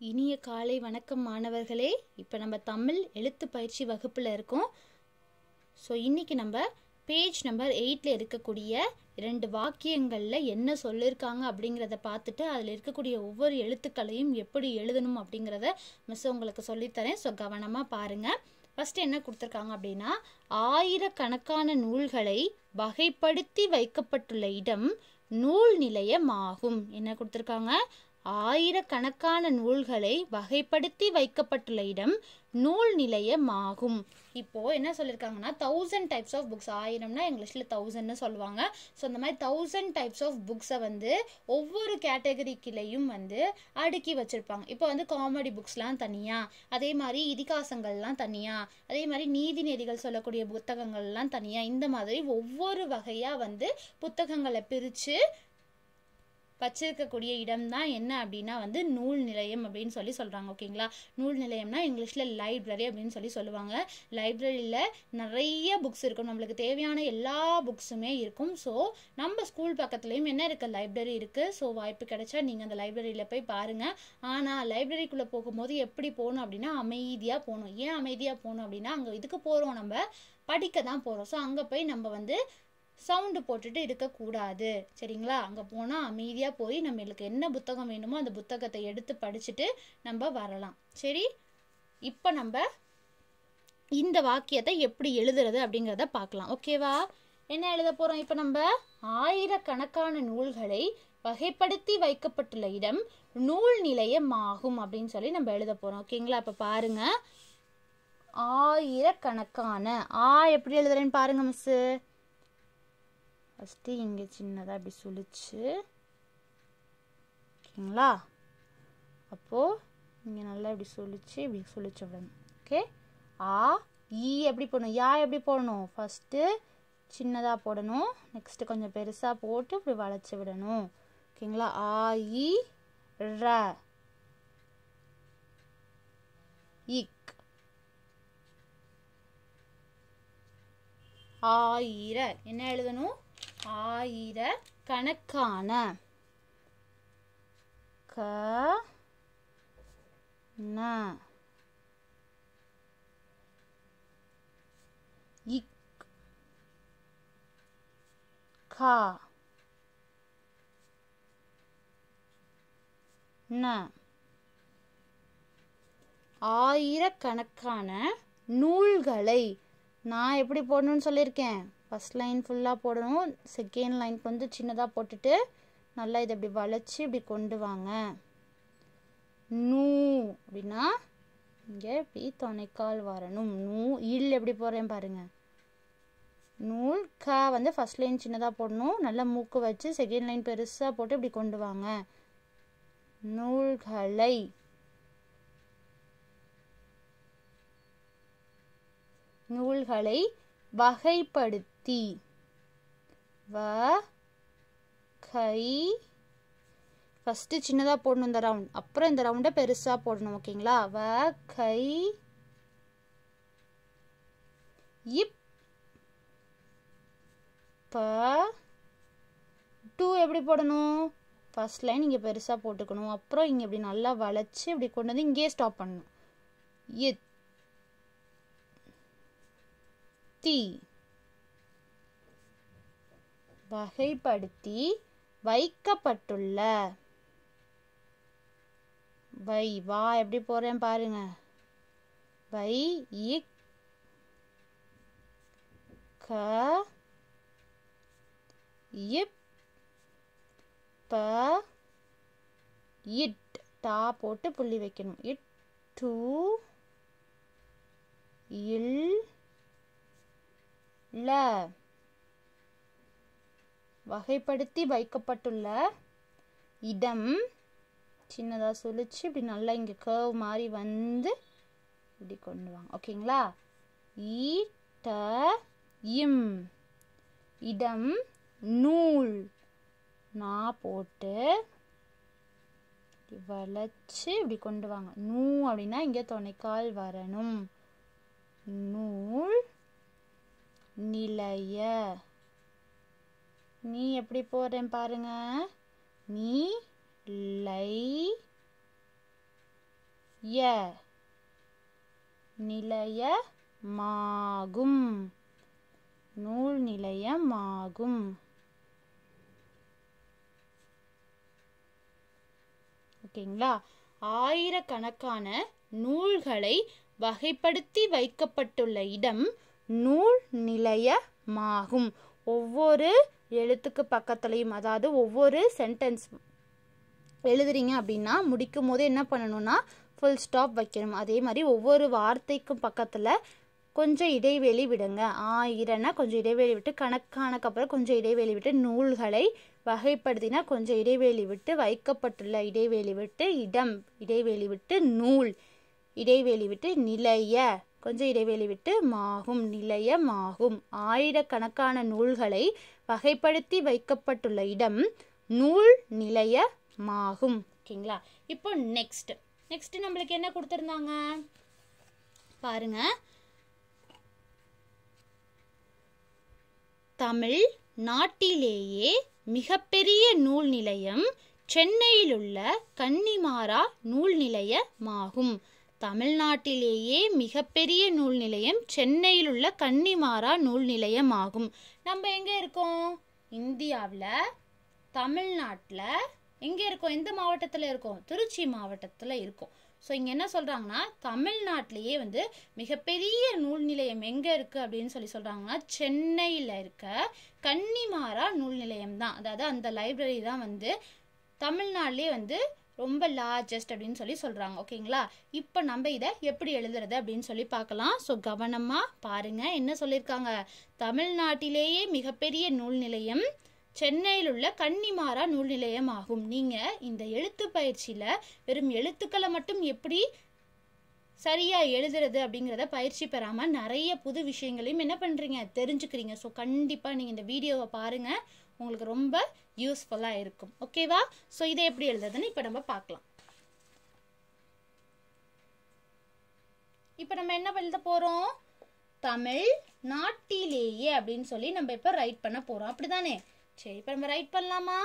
இனிய காலை வணக்கம் மாணவர்களே இப்போ நம்ம தமிழ் எழுத்து பயிற்சி வகுப்பில் இருக்கோம் ஸோ இன்னைக்கு நம்ம பேஜ் நம்பர் எயிட்டில் இருக்கக்கூடிய இரண்டு வாக்கியங்களில் என்ன சொல்லியிருக்காங்க அப்படிங்கிறத பார்த்துட்டு அதில் இருக்கக்கூடிய ஒவ்வொரு எழுத்துக்களையும் எப்படி எழுதணும் அப்படிங்கிறத மிஸ் உங்களுக்கு சொல்லித்தரேன் ஸோ கவனமாக பாருங்கள் ஃபர்ஸ்ட் என்ன கொடுத்துருக்காங்க அப்படின்னா ஆயிரக்கணக்கான நூல்களை வகைப்படுத்தி வைக்கப்பட்டுள்ள இடம் நூல் நிலையமாகும் என்ன கொடுத்துருக்காங்க ஆயிரக்கணக்கான நூல்களை வகைப்படுத்தி வைக்கப்பட்டுள்ள இடம் நூல் நிலையமாகும் இப்போ என்ன சொல்லியிருக்காங்கன்னா தௌசண்ட் டைப்ஸ் ஆஃப் புக்ஸ் ஆயிரம்னா இங்கிலீஷில் தௌசண்ட்னு சொல்லுவாங்க ஸோ இந்த மாதிரி தௌசண்ட் டைப்ஸ் ஆஃப் புக்ஸை வந்து ஒவ்வொரு கேட்டகரிக்கிலையும் வந்து அடுக்கி வச்சுருப்பாங்க இப்போ வந்து காமெடி புக்ஸ்லாம் தனியாக அதே மாதிரி இதிகாசங்கள்லாம் தனியாக அதே மாதிரி நீதி நெறிகள் சொல்லக்கூடிய புத்தகங்கள்லாம் தனியாக இந்த மாதிரி ஒவ்வொரு வகையாக வந்து புத்தகங்களை பிரித்து வச்சிருக்கக்கூடிய இடம் தான் என்ன அப்படின்னா வந்து நூல் நிலையம் அப்படின்னு சொல்லி சொல்கிறாங்க ஓகேங்களா நூல் நிலையம்னா இங்கிலீஷில் லைப்ரரி அப்படின்னு சொல்லி சொல்லுவாங்க லைப்ரரியில் நிறைய புக்ஸ் இருக்கும் நம்மளுக்கு தேவையான எல்லா புக்ஸுமே இருக்கும் ஸோ நம்ம ஸ்கூல் பக்கத்துலேயும் என்ன இருக்குது லைப்ரரி இருக்குது ஸோ வாய்ப்பு கிடைச்சா நீங்கள் அந்த லைப்ரரியில் போய் பாருங்கள் ஆனால் லைப்ரரிக்குள்ளே போகும்போது எப்படி போகணும் அப்படின்னா அமைதியாக போகணும் ஏன் அமைதியாக போகணும் அப்படின்னா அங்கே இதுக்கு போகிறோம் நம்ம படிக்க தான் போகிறோம் ஸோ அங்கே போய் நம்ம வந்து சவுண்டு போட்டுட்டு இருக்கக்கூடாது சரிங்களா அங்கே போனால் அமைதியாக போய் நம்மளுக்கு என்ன புத்தகம் வேணுமோ அந்த புத்தகத்தை எடுத்து படிச்சுட்டு நம்ம வரலாம் சரி இப்போ நம்ம இந்த வாக்கியத்தை எப்படி எழுதுறது அப்படிங்கிறத பார்க்கலாம் ஓகேவா என்ன எழுத போகிறோம் இப்போ நம்ம ஆயிரக்கணக்கான நூல்களை வகைப்படுத்தி வைக்கப்பட்டுள்ள இடம் நூல் நிலையமாகும் அப்படின்னு சொல்லி நம்ம எழுத போகிறோம் ஓகேங்களா இப்போ பாருங்க ஆயிரக்கணக்கான ஆ எப்படி எழுதுறேன்னு பாருங்க மிஸ்ஸு ஃபஸ்ட்டு இங்கே சின்னதாக இப்படி சுழிச்சு ஓகேங்களா அப்போது இங்கே நல்லா இப்படி சுழிச்சு இப்படி சுழிச்சு விடணும் ஓகே ஆ ஈ எப்படி போடணும் யா எப்படி போடணும் ஃபஸ்ட்டு சின்னதாக போடணும் நெக்ஸ்ட்டு கொஞ்சம் பெருசாக போட்டு இப்படி வளைச்சி விடணும் ஓகேங்களா ஆ இ ர இக் ஆயிர என்ன எழுதணும் ஆயிர கணக்கான க ந இக் கா ந ஆயிரக்கணக்கான நூல்களை நான் எப்படி போடணும்னு சொல்லியிருக்கேன் ஃபஸ்ட் லைன் ஃபுல்லாக போடணும் செகண்ட் லைனுக்கு வந்து சின்னதாக போட்டுட்டு நல்லா இதை இப்படி வளைச்சி இப்படி கொண்டு வாங்க நூ அப்படின்னா இங்கே இப்படி துணைக்கால் வரணும் நூ இல் எப்படி போடுறேன் பாருங்க நூல் க வந்து ஃபஸ்ட் லைன் சின்னதாக போடணும் நல்லா மூக்கு வச்சு செகண்ட் லைன் பெருசாக போட்டு இப்படி கொண்டு வாங்க நூல்களை நூல்களை வகைப்படுத்தி வ கை ஃபஸ்ட்டு சின்னதாக போடணும் இந்த ரவுண்ட் அப்புறம் இந்த ரவுண்டை பெருசாக போடணும் ஓகேங்களா வ கை இப் ப டூ எப்படி போடணும் ஃபஸ்ட் லைன் இங்கே பெருசாக போட்டுக்கணும் அப்புறம் இங்கே இப்படி நல்லா வளைச்சி இப்படி கொண்டு வந்து இங்கேயே ஸ்டாப் பண்ணணும் இத் தி வகைப்படுத்தி வைக்கப்பட்டுள்ள வை வா எப்படி போறேன் பாருங்க வை இக் க இப் ப இட் டா போட்டு புள்ளி வைக்கணும் இட் டூ இல் ல வகைப்படுத்தி வைக்கப்பட்டுள்ள இடம் சின்னதாக சுழிச்சு இப்படி நல்லா இங்கே கர்வ் மாதிரி வந்து இப்படி கொண்டு வாங்க ஓகேங்களா ஈ ட இம் இடம் நூல் நான் போட்டு வளைச்சு இப்படி கொண்டு வாங்க நூ அப்படின்னா இங்கே துணைக்கால் வரணும் நூல் நிலைய நீ எப்படி போறேன் பாருங்க நீ லை ய நிலையமாகும் நூல் நிலையமாகும் ஓகேங்களா ஆயிரக்கணக்கான நூல்களை வகைப்படுத்தி வைக்கப்பட்டுள்ள இடம் நூல் நிலையமாகும் ஒவ்வொரு எழுத்துக்கு பக்கத்துலையும் அதாவது ஒவ்வொரு சென்டென்ஸ் எழுதுறீங்க அப்படின்னா முடிக்கும் போது என்ன பண்ணணும்னா ஃபுல் ஸ்டாப் வைக்கணும் அதே மாதிரி ஒவ்வொரு வார்த்தைக்கும் பக்கத்தில் கொஞ்சம் இடைவெளி விடுங்க ஆயிரம்னா கொஞ்சம் இடைவெளி விட்டு கணக்கானக்கு அப்புறம் கொஞ்சம் இடைவெளி விட்டு நூல்களை வகைப்படுத்தினா கொஞ்சம் இடைவெளி விட்டு வைக்கப்பட்டுள்ள இடைவெளி விட்டு இடம் இடைவெளி விட்டு நூல் இடைவெளி விட்டு நிலைய கொஞ்சம் இடைவெளி விட்டு மாகும் நிலையமாகும் ஆயிரக்கணக்கான நூல்களை வகைப்படுத்தி வைக்கப்பட்டுள்ள இடம் நூல் நிலையமாகும் ஓகேங்களா இப்போ நெக்ஸ்ட் நெக்ஸ்ட் நம்மளுக்கு என்ன கொடுத்துருந்தாங்க பாருங்க தமிழ் நாட்டிலேயே மிகப்பெரிய நூல் நிலையம் சென்னையில் உள்ள கன்னிமாரா நூல் நிலையமாகும் தமிழ்நாட்டிலேயே மிகப்பெரிய நூல் நிலையம் சென்னையில் உள்ள கன்னிமாரா நூல் நிலையமாகும் நம்ம எங்க இருக்கோம் இந்தியாவில் தமிழ்நாட்டில் எங்கே இருக்கோம் எந்த மாவட்டத்தில் இருக்கோம் திருச்சி மாவட்டத்தில் இருக்கோம் ஸோ இங்கே என்ன சொல்கிறாங்கன்னா தமிழ்நாட்டிலேயே வந்து மிகப்பெரிய நூல் நிலையம் எங்கே இருக்குது அப்படின்னு சொல்லி சொல்கிறாங்கன்னா சென்னையில் இருக்க கன்னிமாரா நூல் நிலையம் தான் அதாவது அந்த லைப்ரரி தான் வந்து தமிழ்நாட்டிலே வந்து ரொம்ப லார்ஜஸ்ட் அப்படின்னு சொல்லி சொல்கிறாங்க ஓகேங்களா இப்போ நம்ம இதை எப்படி எழுதுறது அப்படின்னு சொல்லி பார்க்கலாம் ஸோ கவனமாக பாருங்கள் என்ன சொல்லியிருக்காங்க தமிழ்நாட்டிலேயே மிகப்பெரிய நூல் நிலையம் சென்னையில் உள்ள கன்னிமாரா நூல் நிலையம் ஆகும் நீங்கள் இந்த எழுத்து பயிற்சியில் வெறும் எழுத்துக்களை மட்டும் எப்படி சரியாக எழுதுறது அப்படிங்கிறத பயிற்சி பெறாமல் நிறைய புது விஷயங்களையும் என்ன பண்ணுறீங்க தெரிஞ்சுக்கிறீங்க ஸோ கண்டிப்பாக நீங்கள் இந்த வீடியோவை பாருங்கள் உங்களுக்கு ரொம்ப யூஸ்ஃபுல்லாக இருக்கும் ஓகேவா ஸோ இதை எப்படி எழுதுறதுன்னு இப்போ நம்ம பார்க்கலாம் இப்போ நம்ம என்ன எழுத போகிறோம் தமிழ் நாட்டிலேயே அப்படின்னு சொல்லி நம்ம இப்போ ரைட் பண்ண போகிறோம் அப்படிதானே சரி இப்போ நம்ம ரைட் பண்ணலாமா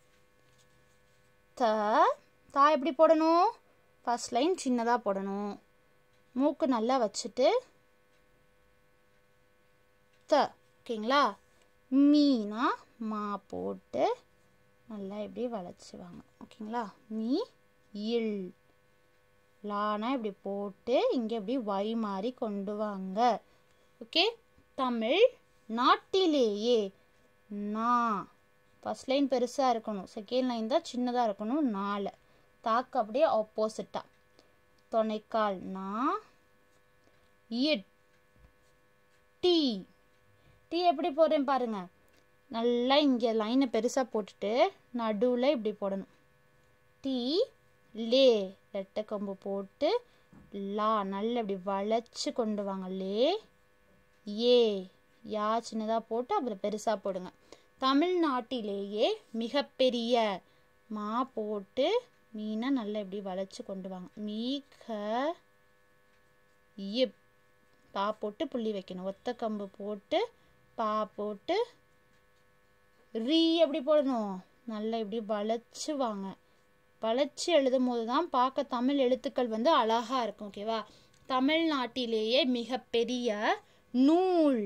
த தா எப்படி போடணும் ஃபர்ஸ்ட் லைன் சின்னதாக போடணும் மூக்கு நல்லா வச்சுட்டு த ஓகேங்களா மீனா மா போட்டு நல்லா இப்படி வளைச்சுவாங்க ஓகேங்களா மீ இல் லானா இப்படி போட்டு இங்கே இப்படி வை மாதிரி கொண்டு வாங்க ஓகே தமிழ் நாட்டிலேயே நா ஃபர்ஸ்ட் லைன் பெருசாக இருக்கணும் செகண்ட் லைன் தான் சின்னதாக இருக்கணும் நாலு தாக்கு அப்படியே ஆப்போசிட்டாக துணைக்கால் நா இட் டீ டீ எப்படி போடுறேன் பாருங்க நல்லா இங்கே லைனை பெருசாக போட்டுட்டு நடுவில் இப்படி போடணும் டீ லே ரெட்டை கொம்பு போட்டு லா நல்லா இப்படி வளைச்சு கொண்டு வாங்க லே ஏ யா சின்னதாக போட்டு அப்புறம் பெருசாக போடுங்க தமிழ்நாட்டிலேயே மிகப்பெரிய மா போட்டு மீனை நல்லா இப்படி வளைச்சு கொண்டு வாங்க மீ க இப் பா போட்டு புள்ளி வைக்கணும் ஒத்த கம்பு போட்டு பா போட்டு ரீ எப்படி போடணும் நல்லா இப்படி வளைச்சு வாங்க வளைச்சு எழுதும் போது தான் பார்க்க தமிழ் எழுத்துக்கள் வந்து அழகா இருக்கும் ஓகேவா தமிழ்நாட்டிலேயே மிகப்பெரிய நூல்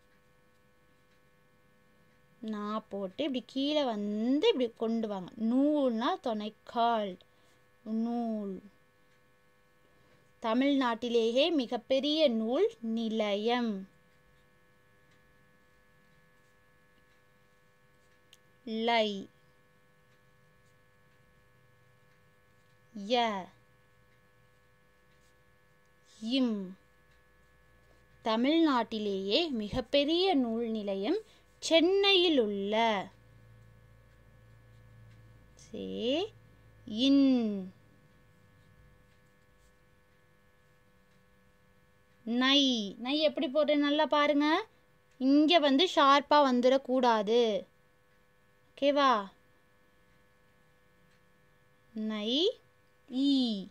நான் போட்டு இப்படி கீழே வந்து இப்படி கொண்டு வாங்க நூல்னா துணைக்கால் நூல் தமிழ்நாட்டிலேயே மிகப்பெரிய நூல் நிலையம் லை ய இம் தமிழ்நாட்டிலேயே மிகப்பெரிய நூல் நிலையம் சென்னையில் உள்ள சே இன் நை நை எப்படி போடுறேன் நல்லா பாருங்க இங்க வந்து ஷார்ப்பா வந்துடக்கூடாது ஓகேவா நை ஈ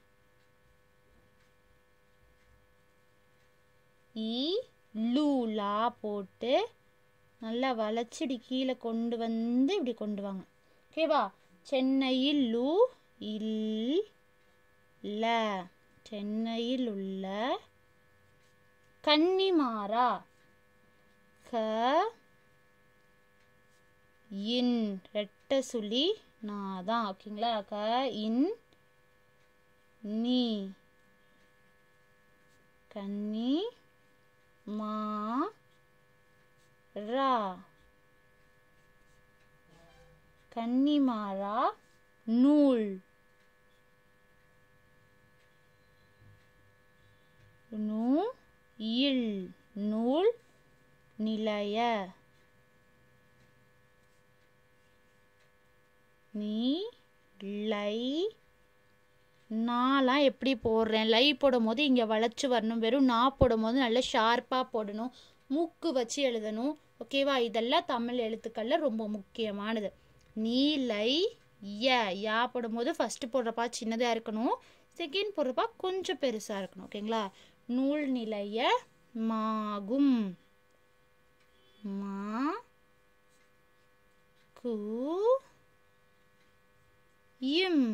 ஈ லூ லா போட்டு நல்லா வளைச்சிடி கீழே கொண்டு வந்து இப்படி கொண்டு வாங்க ஓகேவா சென்னையில் லூ இல் ல சென்னையில் உள்ள கன்னிமாரா க இன் ரெட்ட சுழி நாதான் ஓகேங்களா க இன் நீ கன்னி மா ரா கன்னிமாரா நூல் நூ இல் நூல் நிலைய நீ லை நாலாம் எப்படி போடுறேன் லை போடும்போது இங்கே வளைச்சு வரணும் வெறும் நா போடும்போது நல்லா ஷார்ப்பாக போடணும் மூக்கு வச்சு எழுதணும் ஓகேவா இதெல்லாம் தமிழ் எழுத்துக்களில் ரொம்ப முக்கியமானது நீ லை ய யா போடும்போது ஃபஸ்ட்டு போடுறப்பா சின்னதாக இருக்கணும் செகண்ட் போடுறப்பா கொஞ்சம் பெருசாக இருக்கணும் ஓகேங்களா நூல் நிலைய மாகும் மா கு இம்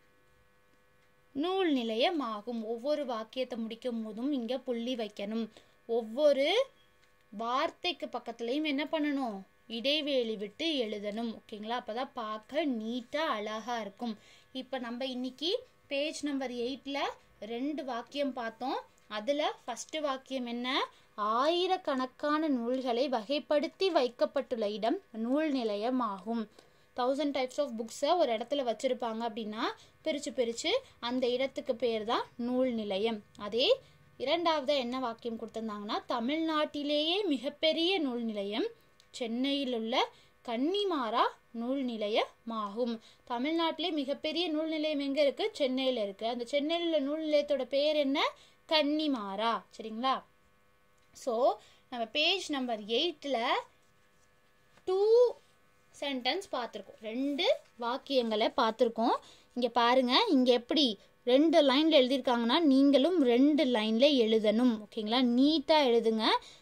நூல் நிலையமாகும் ஒவ்வொரு வாக்கியத்தை முடிக்கும் போதும் இங்க புள்ளி வைக்கணும் ஒவ்வொரு வார்த்தைக்கு பக்கத்துலயும் என்ன பண்ணணும் இடைவேளி விட்டு எழுதணும் ஓகேங்களா அப்பதான் பார்க்க நீட்டா அழகா இருக்கும் இப்ப நம்ம இன்னைக்கு பேஜ் நம்பர் எயிட்ல ரெண்டு வாக்கியம் பார்த்தோம் அதுல ஃபர்ஸ்ட் வாக்கியம் என்ன ஆயிரக்கணக்கான நூல்களை வகைப்படுத்தி வைக்கப்பட்டுள்ள இடம் நூல் நிலையமாகும் தௌசண்ட் டைப்ஸ் ஆஃப் புக்ஸை ஒரு இடத்துல வச்சுருப்பாங்க அப்படின்னா பிரித்து பிரித்து அந்த இடத்துக்கு பேர் தான் நூல் நிலையம் அதே இரண்டாவது என்ன வாக்கியம் கொடுத்துருந்தாங்கன்னா தமிழ்நாட்டிலேயே மிகப்பெரிய நூல் நிலையம் சென்னையில் உள்ள கன்னிமாரா நூல் நிலையமாகும் தமிழ்நாட்டிலே மிகப்பெரிய நூல் நிலையம் எங்கே இருக்குது சென்னையில் இருக்குது அந்த சென்னையில் உள்ள நூல் நிலையத்தோட பேர் என்ன கன்னிமாரா சரிங்களா ஸோ நம்ம பேஜ் நம்பர் எயிட்டில் டூ சென்டென்ஸ் பார்த்துருக்கோம் ரெண்டு வாக்கியங்களை பார்த்துருக்கோம் இங்கே பாருங்க இங்கே எப்படி ரெண்டு லைனில் எழுதியிருக்காங்கன்னா நீங்களும் ரெண்டு லைனில் எழுதணும் ஓகேங்களா நீட்டாக எழுதுங்க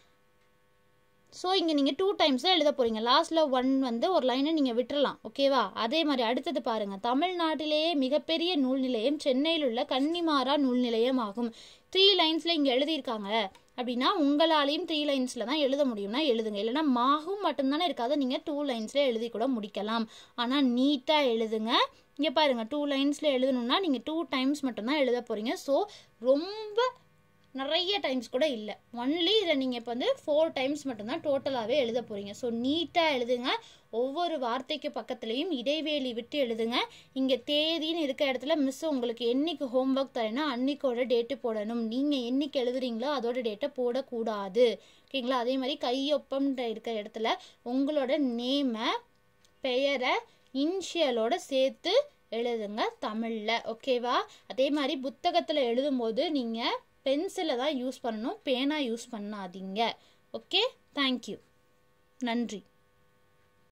ஸோ இங்கே நீங்கள் டூ டைம்ஸ் தான் எழுத போகிறீங்க லாஸ்ட்டில் ஒன் வந்து ஒரு லைனை நீங்கள் விட்டுறலாம் ஓகேவா அதே மாதிரி அடுத்தது பாருங்கள் தமிழ்நாட்டிலேயே மிகப்பெரிய நூல் நிலையம் சென்னையில் உள்ள கன்னிமாரா நூல் நிலையம் ஆகும் த்ரீ லைன்ஸில் இங்கே எழுதியிருக்காங்க அப்படின்னா உங்களாலையும் த்ரீ லைன்ஸில் தான் எழுத முடியும்னா எழுதுங்க இல்லைனா மாகும் மட்டும்தானே இருக்காது நீங்கள் டூ லைன்ஸில் எழுதி கூட முடிக்கலாம் ஆனால் நீட்டாக எழுதுங்க இங்கே பாருங்கள் டூ லைன்ஸில் எழுதணும்னா நீங்கள் டூ டைம்ஸ் மட்டும்தான் எழுத போகிறீங்க ஸோ ரொம்ப நிறைய டைம்ஸ் கூட இல்லை ஒன்லி இதில் நீங்கள் இப்போ வந்து ஃபோர் டைம்ஸ் மட்டும்தான் டோட்டலாகவே எழுத போகிறீங்க ஸோ நீட்டாக எழுதுங்க ஒவ்வொரு வார்த்தைக்கு பக்கத்துலேயும் இடைவேளி விட்டு எழுதுங்க இங்கே தேதின்னு இருக்க இடத்துல மிஸ் உங்களுக்கு என்னைக்கு ஹோம்ஒர்க் தரேன்னா அன்னைக்கோட டேட்டு போடணும் நீங்கள் என்னைக்கு எழுதுறீங்களோ அதோட டேட்டை போடக்கூடாது ஓகேங்களா அதே மாதிரி கையொப்பம்ன்ற இருக்க இடத்துல உங்களோட நேமை பெயரை இன்ஷியலோட சேர்த்து எழுதுங்க தமிழில் ஓகேவா அதே மாதிரி புத்தகத்தில் எழுதும்போது நீங்கள் பென்சிலை தான் யூஸ் பண்ணணும் பேனா யூஸ் பண்ணாதீங்க ஓகே தேங்க்யூ நன்றி